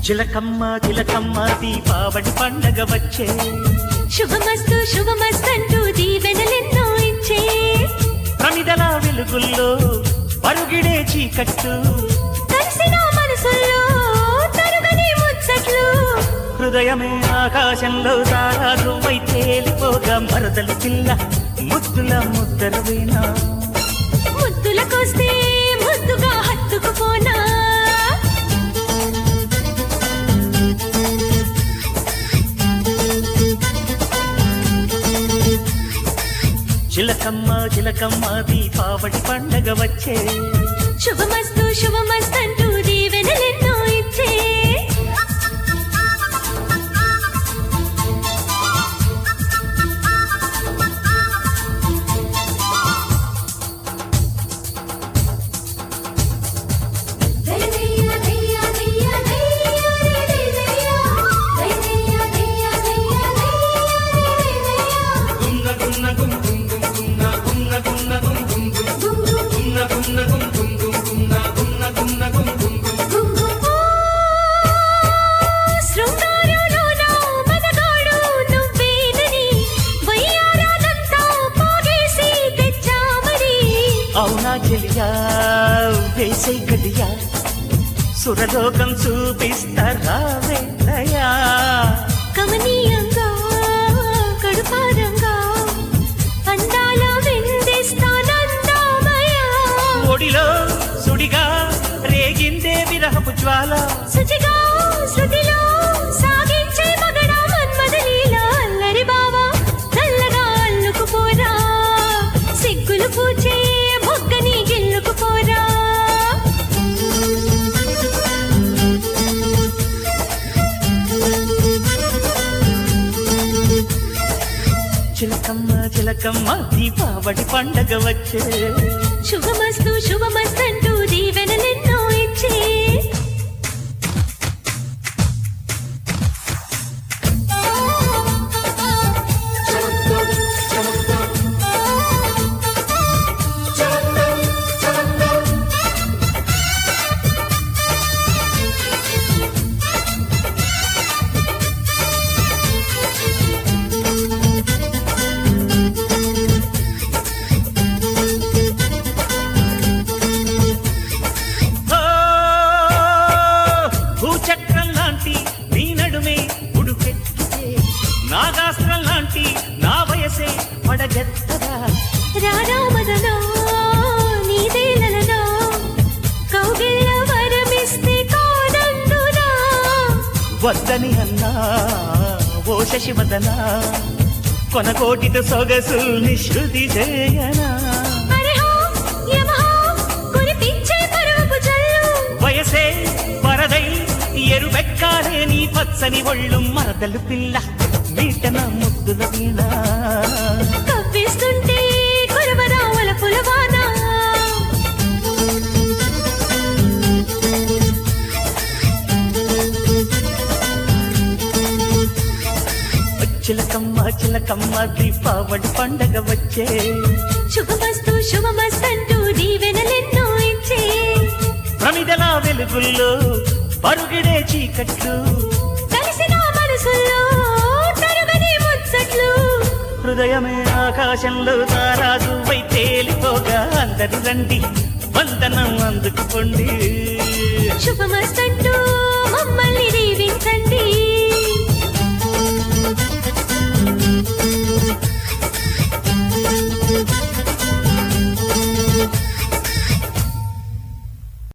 చిలకమ్మ చిలకమ్మ దీపావళి పండగ వచ్చే శుభమస్తు శుభమస్తంటూ దీవెనలెన్నో ఇచ్చే ప్రమిదల వెలుగుల్లో పరుగిడే చీకట్టు కలిసిన మనసుల్లో తరుగని ముచ్చట్లు హృదయమే ఆకాశంలో తారాజువై తేలిపోగా మరదలు పిల్ల ముద్దుల ముద్దరవేనా ముద్దులకొస్తే ముద్దుగా హత్తుకుపోనా చిలకమ్మ చిలకమ్మ దీపావళి పండగ వచ్చే శుభమస్తు శుభమస్తంటూ దీవెనలెన్నో ఇచ్చే శృంగారులోన మదగాడు నువ్వేనని వయ్యారాదంతా పోగేసి తెచ్చామని అవునా చెలియా వేసే గడియా సురలోకం చూపిస్తారా వేదయా కమనీయంగా కడుపారంగా అందాల విందిస్తానందామయ ఒడిలో సుడిగా రేగిందే విరహపు జ్వాల శుచిగా శృతిలో సాగించే మగడ మన్మదలీల అల్లరి బావా చల్లగా అల్లుకుపోరా సిగ్గులు పూచే మొగ్గని గిల్లుకుపోరా చిలకమ్మ చిలకమ్మ దీపావళి పండగ వచ్చే శుభమస్తు శుభమస్తంటూ దీవెనలెన్నో ఇచ్చే ఓ, భూచక్రం లాంటి నీ నడుమే ఉడుకెత్తితే నాగాస్త్రం లాంటి నా వయసే పడగెత్తగా రానా మదనా నీదేలనా కౌగిళ్ళ వరమిస్తే కాదందునా వద్దని అన్నా ఓ శశివదన కొనకోటితో సొగసుల్ని శృతి చేయనా అరెహో యమహో కురిపించే పరువపు జల్లు వయసే వరదై ఎరుబెక్కాలే నీ పచ్చని ఒళ్ళు మరదలు పిల్ల మీటన ముద్దుల వీణ కవ్విస్తుంటే కురవరావల పులవానా చిలకమ్మ చిలకమ్మ దీపావళి పండగ వచ్చే శుభమస్తు శుభమస్తంటూ దీవెనలెన్నో ఇచ్చే ప్రమిదల వెలుగుల్లో పరుగిడే చీకట్లు కలిసిన మనసుల్లో తరుగని ముచ్చట్లు హృదయమే ఆకాశంలో తారాజు వై తేలిపోగా అందరు రండి వందనం అందుకుపోండి శుభమస్తంటూ మమ్మల్ని దీవించండి